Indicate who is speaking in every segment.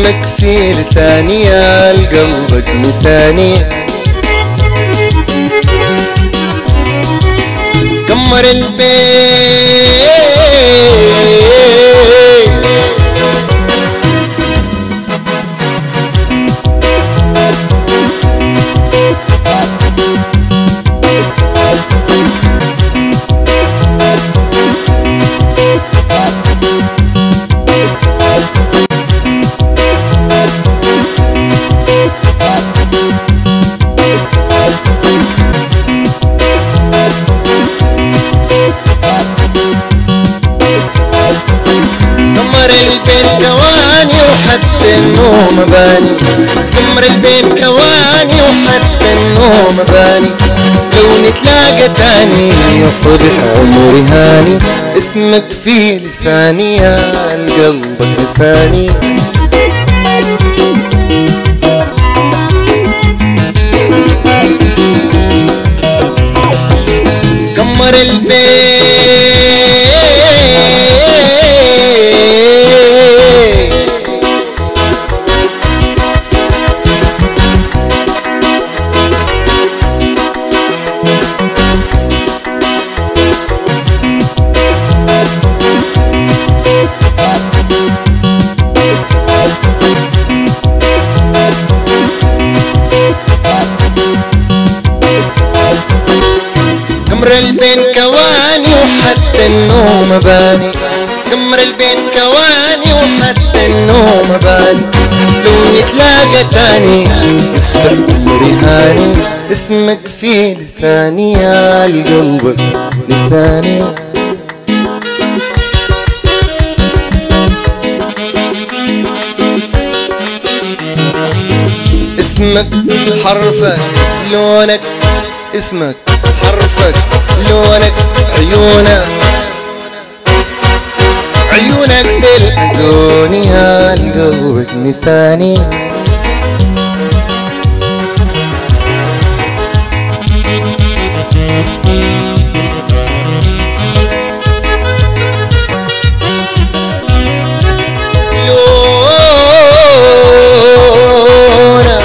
Speaker 1: اسمك في لساني يا قلبك نساني قمر البيت قمر البيت كواني وحتى النوم باني قمر البيت كواني وحتى النوم باني لو نتلاقى تاني يصبح عمري هاني اسمك في لساني يا قلبك لساني قمر البيت قمر البين كواني وحتى النوم باني قمر البين كواني وحتى النوم باني لو نتلاقى تاني يصبح عمري هاني اسمك في لساني يا القلب لساني اسمك حرفك لونك اسمك حرفك لونك عيونك عيونك تلحزوني يا قلبك نساني لونك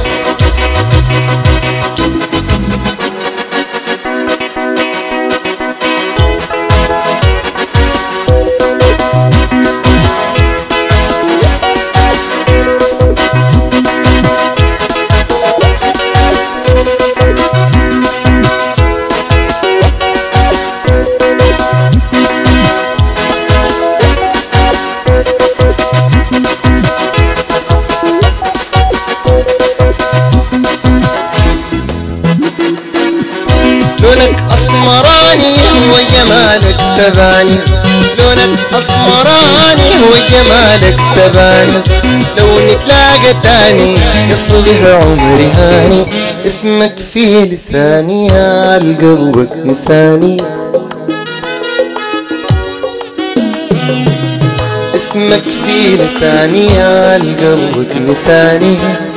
Speaker 1: لونك اسمراني وجمالك سباني لونك اسمراني وجمالك سباني لو نتلاقى تاني يصبح عمري هاني اسمك في لساني يا قلبك نساني اسمك في لساني يا قلبك نساني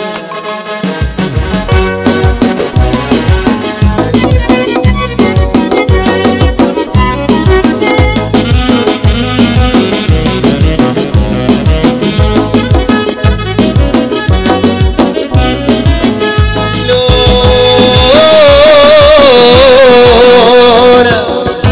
Speaker 1: لونك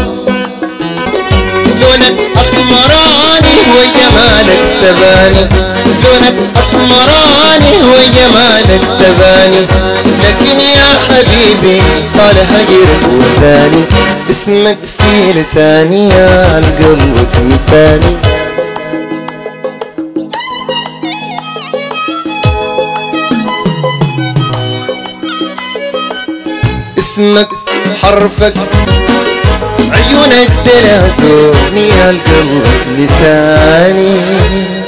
Speaker 1: لونك اسمراني وجمالك سباني لونك اسمراني وجمالك سباني لكن يا حبيبي طال هجرك وزاني اسمك في لساني يا قلبك نساني اسمك حرفك عيونك دلازوني القلب لساني